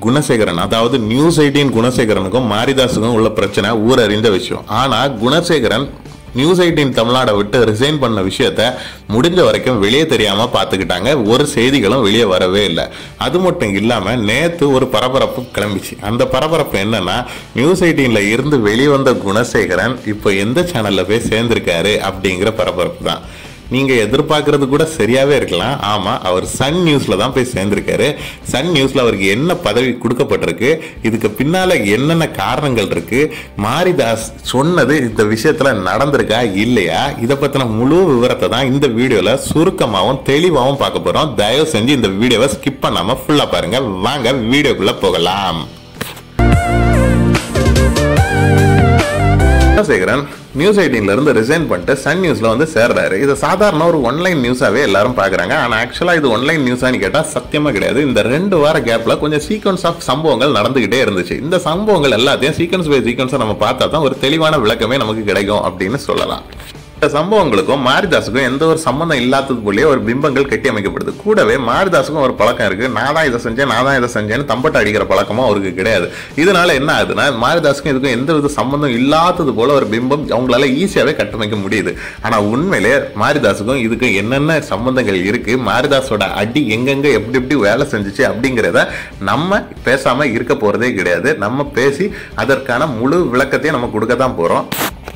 குணசேகரன் அதாவது news eighteen குணசேகரனுக்கும் மாரிதாஸுக்கும் உள்ள பிரச்சனை ஊரறிந்த விஷயம் ஆனா குணசேகரன் நியூஸ் எயிட்டீன் தமிழ்நாடை விட்டு ரிசைன் பண்ண விஷயத்த முடிஞ்ச வரைக்கும் வெளியே தெரியாம பார்த்துக்கிட்டாங்க ஒரு செய்திகளும் வெளியே வரவே இல்லை அது மட்டும் இல்லாம நேத்து ஒரு பரபரப்பு கிளம்பிச்சு அந்த பரபரப்பு என்னன்னா நியூஸ் எயிட்டீன்ல இருந்து வெளிவந்த குணசேகரன் இப்போ எந்த சேனல்ல போய் சேர்ந்திருக்காரு அப்படிங்கிற பரபரப்பு தான் நீங்க எதிர்பார்க்கறது கூட சரியாவே இருக்கலாம் ஆமா அவர் சன் நியூஸ்ல தான் போய் சேர்ந்திருக்காரு சன் நியூஸ்ல அவருக்கு என்ன பதவி கொடுக்கப்பட்டிருக்கு இதுக்கு பின்னால என்னென்ன காரணங்கள் இருக்கு மாரிதாஸ் சொன்னது இந்த விஷயத்துல நடந்திருக்கா இல்லையா இதை பத்தின முழு விவரத்தை தான் இந்த வீடியோல சுருக்கமாகவும் தெளிவாகவும் பார்க்க போறோம் தயவு செஞ்சு இந்த வீடியோவை ஸ்கிப் பண்ணாம ஃபுல்லா பாருங்க வாங்க வீடியோக்குள்ள போகலாம் சந்திரசேகரன் நியூஸ் எயிட்டீன்ல இருந்து ரிசைன் பண்ணிட்டு சன் நியூஸ்ல வந்து சேர்றாரு இது சாதாரண ஒரு ஒன்லைன் நியூஸாவே எல்லாரும் பாக்குறாங்க ஆனா ஆக்சுவலா இது ஒன்லைன் நியூஸான்னு கேட்டா சத்தியமா கிடையாது இந்த ரெண்டு வார கேப்ல கொஞ்சம் சீக்வன்ஸ் ஆஃப் சம்பவங்கள் நடந்துகிட்டே இருந்துச்சு இந்த சம்பவங்கள் எல்லாத்தையும் சீக்வன்ஸ் பை சீக்வன்ஸா நம்ம பார்த்தா தான் ஒரு தெளிவான விளக்கமே நமக்கு கிடைக்கும் அப்படின்னு சொல்லலாம் இந்த சம்பவங்களுக்கும் மாரிதாஸுக்கும் எந்த ஒரு சம்பந்தம் இல்லாதது போலயே ஒரு பிம்பங்கள் கட்டி அமைக்கப்படுது கூடவே மாரிதாஸுக்கும் ஒரு பழக்கம் இருக்கு நான் தான் இதை செஞ்சேன் நான் தான் இதை செஞ்சேன்னு தம்பட்ட அடிக்கிற பழக்கமும் அவருக்கு கிடையாது இதனால என்ன ஆகுதுன்னா மாரிதாஸுக்கும் இதுக்கும் எந்த வித சம்பந்தம் இல்லாதது போல ஒரு பிம்பம் அவங்களால ஈஸியாவே கட்டமைக்க முடியுது ஆனா உண்மையிலே மாரிதாஸுக்கும் இதுக்கும் என்னென்ன சம்பந்தங்கள் இருக்கு மாரிதாஸோட அடி எங்கெங்க எப்படி எப்படி வேலை செஞ்சுச்சு அப்படிங்கிறத நம்ம பேசாம இருக்க போறதே கிடையாது நம்ம பேசி அதற்கான முழு விளக்கத்தையும் நம்ம கொடுக்க தான் போறோம்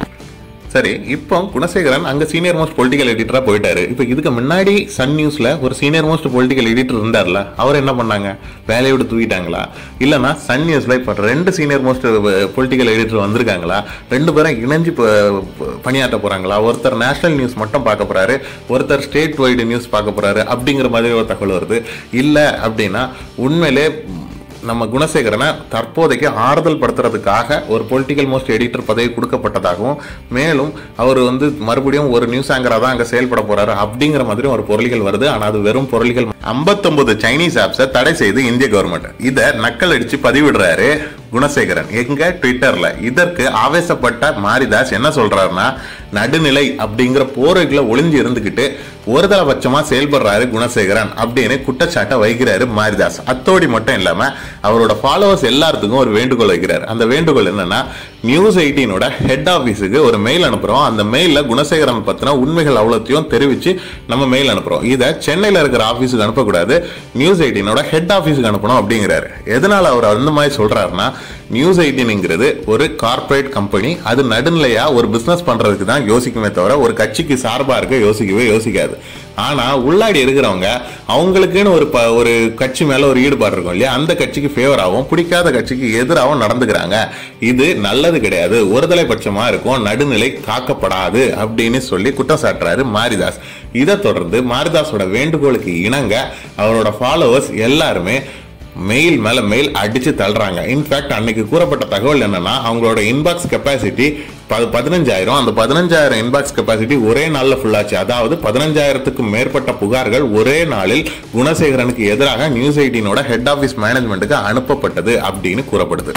சரி இப்போ குணசேகரன் அங்க சீனியர் மோஸ்ட் பொலிட்டிக்கல் எடிட்டரா போயிட்டாரு இப்போ இதுக்கு முன்னாடி சன் நியூஸ்ல ஒரு சீனியர் மோஸ்ட் பொலிட்டிக்கல் எடிட்டர் இருந்தார்ல அவர் என்ன பண்ணாங்க வேலையை விட்டு தூக்கிட்டாங்களா இல்லைன்னா சன் நியூஸ்ல இப்போ ரெண்டு சீனியர் மோஸ்ட் பொலிட்டிக்கல் எடிட்டர் வந்திருக்காங்களா ரெண்டு பேரும் இணைஞ்சு ப- ப- பணியாற்ற போறாங்களா ஒருத்தர் நேஷனல் நியூஸ் மட்டும் பார்க்க போறாரு ஒருத்தர் ஸ்டேட் வைடு நியூஸ் பார்க்க போறாரு அப்படிங்கிற மாதிரி ஒரு தகவல் வருது இல்லை அப்படின்னா உண்மையிலே நம்ம குணசேகரனை தற்போதைக்கு ஆறுதல் படுத்துறதுக்காக ஒரு பொலிட்டிக்கல் மோஸ்ட் எடிட்டர் பதவி கொடுக்கப்பட்டதாகவும் மேலும் அவர் வந்து மறுபடியும் ஒரு நியூஸ் ஆங்கரா தான் அங்க செயல்பட போறாரு அப்படிங்கிற மாதிரி ஒரு பொருளிகள் வருது ஆனா அது வெறும் பொருளிகள் 59 சைனீஸ் ஆப்ஸை தடை செய்து இந்திய கவர்மெண்ட் இதை நக்கல் அடிச்சு பதிவிடுறாரு குணசேகரன் எங்க ட்விட்டர்ல இதற்கு ஆவேசப்பட்ட மாரிதாஸ் என்ன சொல்றாருன்னா நடுநிலை அப்படிங்கிற போரைக்குள்ள ஒளிஞ்சு இருந்துகிட்டு ஒருதலைபட்சமா செயல்படுறாரு குணசேகரன் அப்படின்னு குற்றச்சாட்டை வைக்கிறாரு மாரிதாஸ் அத்தோடி மட்டும் இல்லாம அவரோட ஃபாலோவர்ஸ் எல்லாத்துக்கும் ஒரு வேண்டுகோள் வைக்கிறார் அந்த வேண்டுகோள் என்னன்னா நியூஸ் எயிட்டீனோட ஹெட் ஆஃபீஸுக்கு ஒரு மெயில் அனுப்புறோம் அந்த மெயில குணசேகரன் பத்தின உண்மைகள் அவ்வளோத்தையும் தெரிவிச்சு நம்ம மெயில் அனுப்புறோம் இதை சென்னையில இருக்கிற ஆஃபீஸுக்கு அனுப்பக்கூடாது நியூஸ் எயிட்டீனோட ஹெட் ஆஃபீஸுக்கு அனுப்பணும் அப்படிங்கிறாரு எதனால அவர் அந்த மாதிரி சொல்றாருன்னா நியூஸ் எயிட்டீன்ங்கிறது ஒரு கார்ப்பரேட் கம்பெனி அது நடுநிலையா ஒரு பிசினஸ் பண்றதுக்கு தான் யோசிக்குமே தவிர ஒரு கட்சிக்கு சார்பா இருக்க யோசிக்கவே யோசிக்காது ஆனா உள்ளாடி இருக்கிறவங்க அவங்களுக்குன்னு ஒரு ப- ஒரு கட்சி மேல ஒரு ஈடுபாடு இருக்கும் இல்லையா அந்த கட்சிக்கு ஃபேவராகவும் பிடிக்காத கட்சிக்கு எதிராகவும் நடந்துக்கிறாங்க இது நல்லது கிடையாது ஒருதலை பட்சமா இருக்கும் நடுநிலை காக்கப்படாது அப்படின்னு சொல்லி குற்றம் சாட்டுறாரு மாரிதாஸ் இதை தொடர்ந்து மாரிதாஸோட வேண்டுகோளுக்கு இணங்க அவரோட ஃபாலோவர்ஸ் எல்லாருமே மெயில் மேல மெயில் அடிச்சு தள்ளுறாங்க இன்ஃபேக்ட் அன்னைக்கு கூறப்பட்ட தகவல் என்னன்னா அவங்களோட இன்பாக்ஸ் கெப்பாசிட்டி பதினஞ்சாயிரம் அந்த பதினஞ்சாயிரம் இன்பாக்ஸ் கெப்பாசிட்டி ஒரே நாள்ல ஃபுல்லாச்சு அதாவது பதினஞ்சாயிரத்துக்கும் மேற்பட்ட புகார்கள் ஒரே நாளில் குணசேகரனுக்கு எதிராக நியூஸ் எயிட்டீனோட ஹெட் ஆஃபீஸ் மேனேஜ்மெண்ட்டுக்கு அனுப்பப்பட்டது அப்படின்னு கூறப்படுது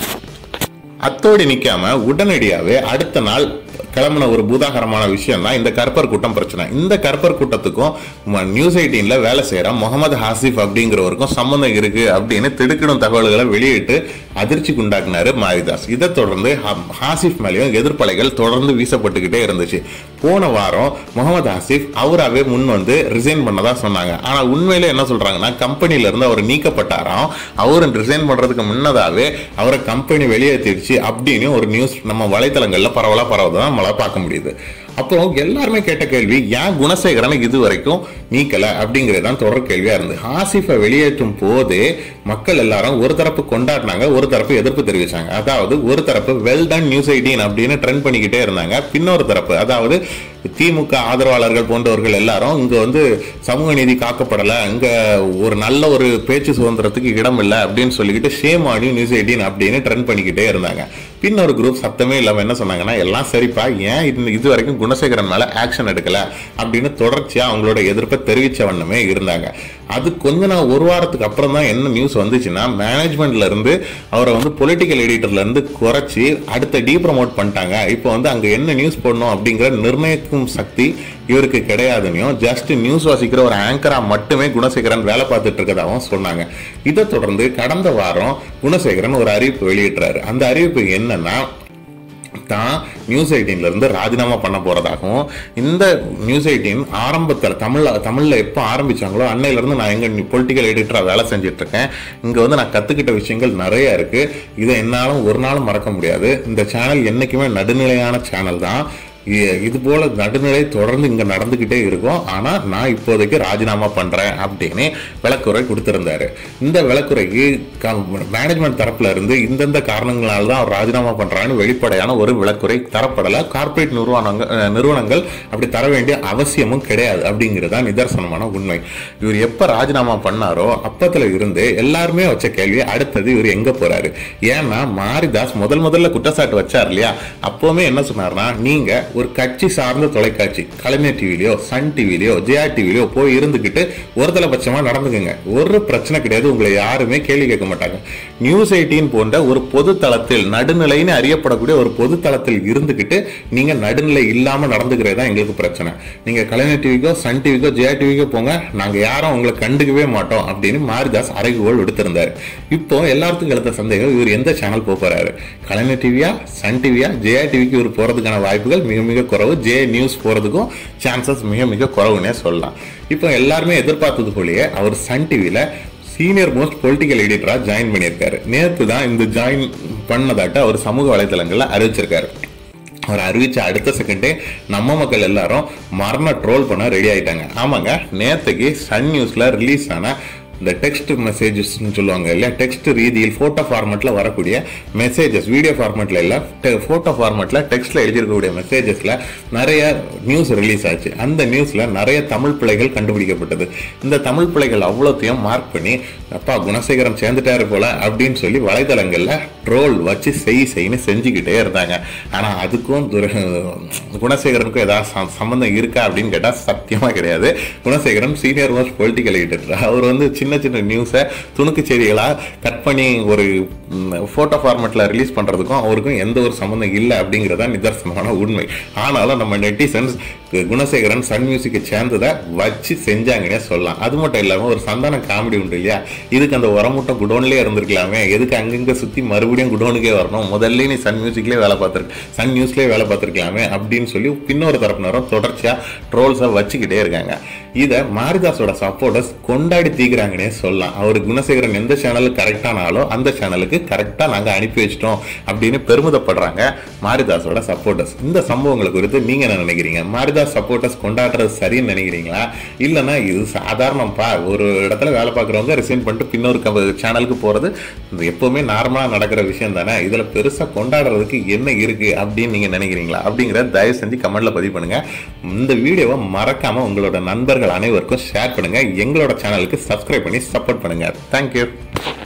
அத்தோடி நிக்காம உடனடியாவே அடுத்த நாள் கிளம்பின ஒரு பூதாகரமான விஷயம் தான் இந்த கற்பர் கூட்டம் பிரச்சனை இந்த கற்பர் கூட்டத்துக்கும் ம- நியூஸ் எயிட்டீன்ல வேலை செய்யற முகமது ஹாசிஃப் அப்படிங்கிறவருக்கும் சம்பந்தம் இருக்கு அப்படின்னு திடுக்கிடும் தகவல்களை வெளியிட்டு அதிர்ச்சிக்கு உண்டாக்குனாரு மாரிதாஸ் இதை தொடர்ந்து ஹா- ஹாசிஃப் மேலேயும் எதிர்ப்பலைகள் தொடர்ந்து வீசப்பட்டுக்கிட்டே இருந்துச்சு போன வாரம் முகமது ஹாசிஃப் அவராகவே முன் வந்து ரிசைன் பண்ணதா சொன்னாங்க ஆனா உண்மையில என்ன சொல்றாங்கன்னா கம்பெனில இருந்து அவர் நீக்கப்பட்டாராம் அவர் ரிசைன் பண்றதுக்கு முன்னதாவே அவரை கம்பெனி வெளியேற்றிடுச்சு அப்படின்னு ஒரு நியூஸ் நம்ம வலைத்தளங்கள்ல பரவலா பரவதான் நம்மளால பார்க்க முடியுது அப்புறம் எல்லாருமே கேட்ட கேள்வி ஏன் குணசேகரனை இது வரைக்கும் நீக்கல அப்படிங்கிறது தான் தொடர் கேள்வியா இருந்து ஹாசிஃபை வெளியேற்றும் போதே மக்கள் எல்லாரும் ஒரு தரப்பு கொண்டாடினாங்க ஒரு தரப்பு எதிர்ப்பு தெரிவிச்சாங்க அதாவது ஒரு தரப்பு வெல் டன் நியூஸ் எயிட்டீன் அப்படின்னு ட்ரெண்ட் பண்ணிக்கிட்டே இருந்தாங்க பின்னொரு தரப்பு அதாவது திமுக ஆதரவாளர்கள் போன்றவர்கள் எல்லாரும் இங்க வந்து சமூக நீதி காக்கப்படல இங்க ஒரு நல்ல ஒரு பேச்சு சுதந்திரத்துக்கு இடம் இல்லை அப்படின்னு சொல்லிக்கிட்டு ஷேம் ஆடி நியூஸ் எயிட்டீன் அப்படின்னு ட்ரெண்ட் பண்ணிக்கிட்டே இருந்தாங்க பின்னொரு குரூப் சத்தமே இல்லாம என்ன சொன்னாங்கன்னா எல்லாம் சரிப்பா ஏன் இது இது வரைக்கும் குணசேகரன் மேல ஆக்ஷன் எடுக்கல அப்படின்னு தொடர்ச்சியா அவங்களோட எதிர்ப்பை தெரிவிச்ச வண்ணமே இருந்தாங்க அது கொஞ்ச நாள் ஒரு வாரத்துக்கு அப்புறம் தான் என்ன நியூஸ் வந்துச்சுன்னா மேனேஜ்மெண்ட்ல இருந்து அவரை வந்து பொலிட்டிக்கல் எடிட்டர்ல இருந்து குறைச்சி அடுத்த டீ ப்ரமோட் பண்ணிட்டாங்க இப்போ வந்து அங்க என்ன நியூஸ் போடணும் அப்படிங்கிற நிர்ணயிக்கும் சக்தி இவருக்கு கிடையாதுன்னும் ஜஸ்ட் நியூஸ் வாசிக்கிற ஒரு ஆங்கரா மட்டுமே குணசேகரன் வேலை பார்த்துட்டு இருக்கதாகவும் சொன்னாங்க இதை தொடர்ந்து கடந்த வாரம் குணசேகரன் ஒரு அறிவிப்பு வெளியிட்டாரு அந்த அறிவிப்பு என்னன்னா தான் நியூஸ் எயிட்டீன்ல இருந்து ராஜினாமா பண்ண போறதாகவும் இந்த நியூஸ் எயிட்டீன் ஆரம்பத்தில் தமிழ்ல தமிழ்ல எப்போ ஆரம்பிச்சாங்களோ அன்னையில இருந்து நான் எங்க பொலிட்டிக்கல் எடிட்டரா வேலை செஞ்சுட்டு இருக்கேன் இங்க வந்து நான் கத்துக்கிட்ட விஷயங்கள் நிறைய இருக்கு இதை என்னாலும் ஒரு நாளும் மறக்க முடியாது இந்த சேனல் என்னைக்குமே நடுநிலையான சேனல் தான் இ- இது போல நடுநிலை தொடர்ந்து இங்க நடந்துகிட்டே இருக்கும் ஆனா நான் இப்போதைக்கு ராஜினாமா பண்றேன் அப்படின்னு விளக்குறை கொடுத்திருந்தாரு இந்த விளக்குறைக்கு மேனேஜ்மெண்ட் தரப்புல இருந்து இந்தந்த காரணங்களால தான் அவர் ராஜினாமா பண்றான்னு வெளிப்படையான ஒரு விளக்குறை தரப்படல கார்ப்பரேட் நிறுவனங்கள் அஹ், நிறுவனங்கள் அப்படி தர வேண்டிய அவசியமும் கிடையாது அப்படிங்கிறது தான் நிதர்சனமான உண்மை இவர் எப்ப ராஜினாமா பண்ணாரோ அப்பத்துல இருந்து எல்லாருமே வச்ச கேள்வி அடுத்தது இவர் எங்க போறாரு ஏன்னா மாரிதாஸ் முதல் முதல்ல குற்றச்சாட்டு வச்சார் இல்லையா அப்பவுமே என்ன சொன்னார்னா நீங்க ஒரு கட்சி சார்ந்த தொலைக்காட்சி கலைஞர் டிவிலையோ சன் டிவிலையோ ஜெயா டிவிலையோ போய் இருந்துகிட்டு ஒரு தலைபட்சமா நடந்துக்குங்க ஒரு பிரச்சனை கிடையாது உங்களை யாருமே கேள்வி கேட்க மாட்டாங்க நியூஸ் எயிட்டீன் போன்ற ஒரு பொது தளத்தில் நடுநிலைன்னு அறியப்படக்கூடிய ஒரு பொது தளத்தில் இருந்துகிட்டு நீங்க நடுநிலை இல்லாம நடந்துக்கிறது தான் எங்களுக்கு பிரச்சனை நீங்க கலைஞர் டிவிக்கோ சன் டிவிக்கோ ஜெயா டிவிக்கோ போங்க நாங்க யாரும் உங்களை கண்டுக்கவே மாட்டோம் அப்படின்னு மாரிதாஸ் அறைகோல் விடுத்திருந்தாரு இப்போ எல்லாத்துக்கும் எழுத்த சந்தேகம் இவர் எந்த சேனல் போக போறாரு கலைஞர் டிவியா சன் டிவியா ஜெயா டிவிக்கு இவர் போறதுக்கான வாய்ப்புகள் மிக மிக குறைவு ஜே நியூஸ் போறதுக்கும் சான்சஸ் மிக மிக குறைவுன்னே சொல்லலாம் இப்போ எல்லாருமே எதிர்பார்த்தது போலயே அவர் சன் டிவியில சீனியர் மோஸ்ட் பொலிட்டிக்கல் எடிட்டரா ஜாயின் பண்ணியிருக்காரு நேற்று தான் இந்த ஜாயின் பண்ணதாட்ட அவர் சமூக வலைத்தளங்கள்ல அறிவிச்சிருக்காரு அவர் அறிவிச்ச அடுத்த செகண்டே நம்ம மக்கள் எல்லாரும் மரண ட்ரோல் பண்ண ரெடி ஆயிட்டாங்க ஆமாங்க நேத்துக்கு சன் நியூஸ்ல ரிலீஸ் ஆன இந்த டெக்ஸ்ட் மெசேஜஸ்னு சொல்லுவாங்க இல்லையா டெக்ஸ்ட் ரீதியில் ஃபோட்டோ ஃபார்மேட்டில் வரக்கூடிய மெசேஜஸ் வீடியோ ஃபார்மேட்டில் இல்லை ஃபோட்டோ ஃபார்மேட்டில் டெக்ஸ்ட்டில் எழுதியிருக்கக்கூடிய மெசேஜஸில் நிறைய நியூஸ் ரிலீஸ் ஆச்சு அந்த நியூஸில் நிறைய தமிழ் பிள்ளைகள் கண்டுபிடிக்கப்பட்டது இந்த தமிழ் பிள்ளைகள் அவ்வளோத்தையும் மார்க் பண்ணி அப்பா குணசேகரம் சேர்ந்துட்டாரு போல அப்படின்னு சொல்லி வலைதளங்களில் ட்ரோல் வச்சு செய் செய்ன்னு செஞ்சுக்கிட்டே இருந்தாங்க ஆனால் அதுக்கும் துர- குணசேகரனுக்கும் ஏதாவது ச- சம்மந்தம் இருக்கா அப்படின்னு கேட்டால் சத்தியமாக கிடையாது Gunasekaran senior most political editor அவர் வந்து சின்ன சின்ன நியூஸை துணுக்கு செய்திகளாக கட் பண்ணி ஒரு ஃபோட்டோ ஃபார்மேட்டில் ரிலீஸ் பண்ணுறதுக்கும் அவருக்கும் எந்த ஒரு சம்மந்தம் இல்லை அப்படிங்கிறதா நிதர்சனமான உண்மை ஆனாலும் நம்ம நெட்டிசன்ஸ் குணசேகரன் சன் மியூசிக்கை சேர்ந்ததை வச்சு செஞ்சாங்கன்னே சொல்லலாம் அது மட்டும் இல்லாமல் ஒரு சந்தான காமெடி உண்டு இல்லையா இதுக்கு அந்த உரமுட்டை குடோன்லேயே இருந்திருக்கலாமே எதுக்கு அங்கங்கே சுற்றி மறுபடியும் குடோனுக்கே வரணும் முதல்ல நீ சன் மியூசிக்லேயே வேலை பார்த்துருக்கு சன் நியூஸ்லேயே வேலை பார்த்துருக்கலாமே அப்படின்னு சொல்லி பின்னொரு தரப்பினரும் தொடர்ச்சியாக ட்ரோல்ஸை வச்சுக்கிட்டே இருக்காங்க இதை மாரிதாஸோட சப்போர்ட்டர்ஸ் கொண்டாடி தீக்குறாங்கன்னே சொல்லலாம் அவர் குணசேகரன் எந்த சேனலுக்கு கரெக்டானாலோ அந்த சேனலுக்கு கரெக்டாக நாங்கள் அனுப்பி வச்சிட்டோம் அப்படின்னு பெருமிதப்படுறாங்க மாரிதாஸோட சப்போர்ட்டர்ஸ் இந்த சம்பவங்களை குறித்து நீங்கள் என்ன நினைக்கிறீங்க மாரிதாஸ் சப்போர்ட்டர்ஸ் கொண்டாடுறது சரின்னு நினைக்கிறீங்களா இல்லைன்னா இது சாதாரணப்பா ஒரு இடத்துல வேலை பார்க்குறவங்க ரிசைன் பண்ணிட்டு பின்னொரு சேனலுக்கு போகிறது எப்போவுமே நார்மலாக நடக்கிற விஷயம் தானே இதில் பெருசாக கொண்டாடுறதுக்கு என்ன இருக்குது அப்படின்னு நீங்கள் நினைக்கிறீங்களா அப்படிங்கிறத தயவு செஞ்சு கமெண்ட்டில் பதிவு பண்ணுங்கள் இந்த வீடியோவை மறக்காமல் உங்களோட நண்பர்கள் அனைவருக்கும் ஷேர் பண்ணுங்கள் எங்களோட சேனலுக்கு சப்ஸ்கிரைப் பண்ணி சப்போர்ட் பண்ணுங்கள் தேங்க்யூ